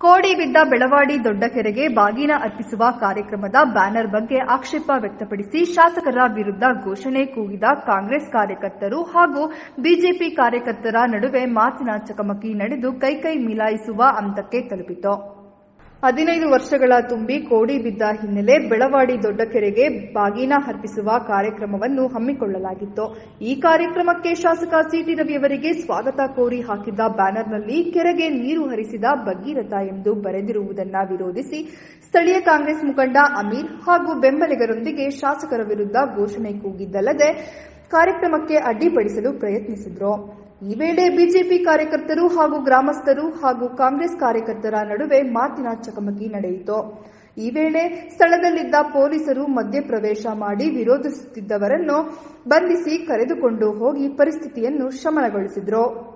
ಕೋಡಿ ಬಿದ್ದ ಬೆಳವಾಡಿ ದೊಡ್ಡಕೆರೆಗೆ ಬಾಗಿನ ಅರ್ಪಿಸುವ ಕಾರ್ಯಕ್ರಮದ ಬ್ಯಾನರ್ ಬಗ್ಗೆ ಆಕ್ಷೇಪ ವ್ಯಕ್ತಪಡಿಸಿ ಶಾಸಕರ ವಿರುದ್ಧ ಘೋಷಣೆ ಕೂಗಿದ ಕಾಂಗ್ರೆಸ್ ಕಾರ್ಯಕರ್ತರು ಹಾಗೂ ಬಿಜೆಪಿ ಕಾರ್ಯಕರ್ತರ ನಡುವೆ ಮಾತಿನ ಚಕಮಕಿ ನಡೆದು ಕೈಕೈ ಮಿಲಾಯಿಸುವ ಹಂತಕ್ಕೆ ತಲುಪಿತು ಹದಿನೈದು ವರ್ಷಗಳ ತುಂಬಿ ಕೋಡಿ ಬಿದ್ದ ಹಿನ್ನೆಲೆ ಬೆಳವಾಡಿ ದೊಡ್ಡಕೆರೆಗೆ ಬಾಗಿನ ಅರ್ಪಿಸುವ ಕಾರ್ಯಕ್ರಮವನ್ನು ಹಮ್ಮಿಕೊಳ್ಳಲಾಗಿತ್ತು ಈ ಕಾರ್ಯಕ್ರಮಕ್ಕೆ ಶಾಸಕ ಸಿಟಿ ರವಿಯವರಿಗೆ ಸ್ವಾಗತ ಕೋರಿ ಹಾಕಿದ್ದ ಬ್ಯಾನರ್ನಲ್ಲಿ ಕೆರೆಗೆ ನೀರು ಹರಿಸಿದ ಭಗೀರಥ ಎಂದು ಬರೆದಿರುವುದನ್ನು ವಿರೋಧಿಸಿ ಸ್ಥಳೀಯ ಕಾಂಗ್ರೆಸ್ ಮುಖಂಡ ಅಮೀರ್ ಹಾಗೂ ಬೆಂಬಲಿಗರೊಂದಿಗೆ ಶಾಸಕರ ವಿರುದ್ಧ ಘೋಷಣೆ ಕೂಗಿದ್ದಲ್ಲದೆ ಕಾರ್ಯಕ್ರಮಕ್ಕೆ ಅಡ್ಡಿಪಡಿಸಲು ಪ್ರಯತ್ನಿಸಿದ್ರು ಈ ವೇಳೆ ಬಿಜೆಪಿ ಕಾರ್ಯಕರ್ತರು ಹಾಗೂ ಗ್ರಾಮಸ್ಥರು ಹಾಗೂ ಕಾಂಗ್ರೆಸ್ ಕಾರ್ಯಕರ್ತರ ನಡುವೆ ಮಾತಿನ ಚಕಮಕಿ ನಡೆಯಿತು ಈ ವೇಳೆ ಸ್ಥಳದಲ್ಲಿದ್ದ ಪೊಲೀಸರು ಮಧ್ಯಪ್ರವೇಶ ಮಾಡಿ ವಿರೋಧಿಸುತ್ತಿದ್ದವರನ್ನು ಬಂಧಿಸಿ ಕರೆದುಕೊಂಡು ಹೋಗಿ ಪರಿಸ್ಥಿತಿಯನ್ನು ಶಮನಗೊಳಿಸಿದ್ರು